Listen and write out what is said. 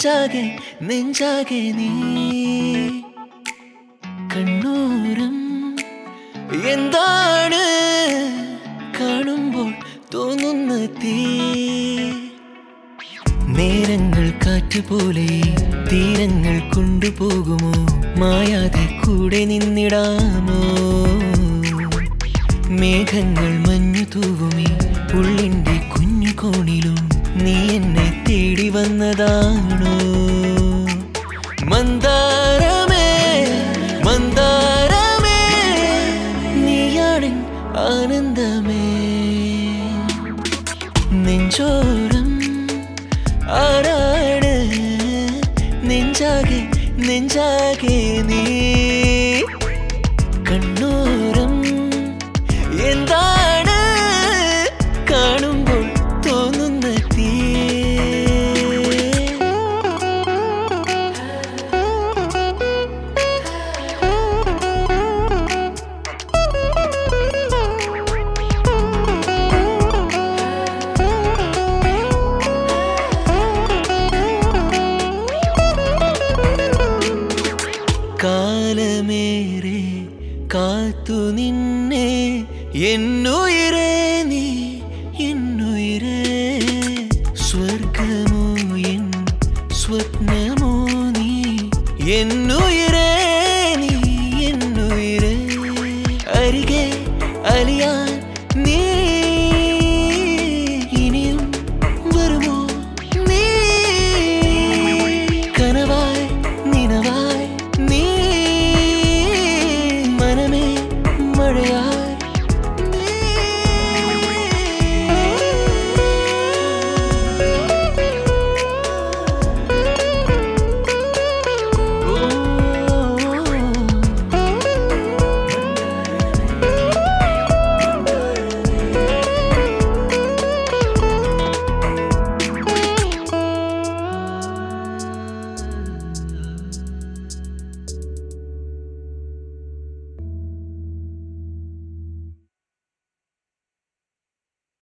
നെഞ്ചാകെ നെഞ്ചാകെ നീ കണ്ണൂരം എന്താണ് കാണുമ്പോൾ തോന്നുന്ന തീ നേരങ്ങൾ കാറ്റുപോലെ തീരങ്ങൾ കൊണ്ടുപോകുമോ മായാതെ കൂടെ നിന്നിടാമോ മേഘങ്ങൾ മഞ്ഞു തൂവുമേ ഉള്ളിൻ്റെ കുഞ്ഞു കോണിലും നീ എന്നെ തേടി വന്നതാണോ മന്ദാരമേ മന്ദാരമേ നീയാണിൻ ആനന്ദമേ നെഞ്ചോരം ആരാണ് നെഞ്ചാകെ നെഞ്ചാകെ നീ കണ്ണോരം എന്താണ് കാണുമ്പോൾ തോന്നുന്ന തീ കാലമേറെ കാത്തു നിന്നെ എന്നുയിരേ നീ എൻ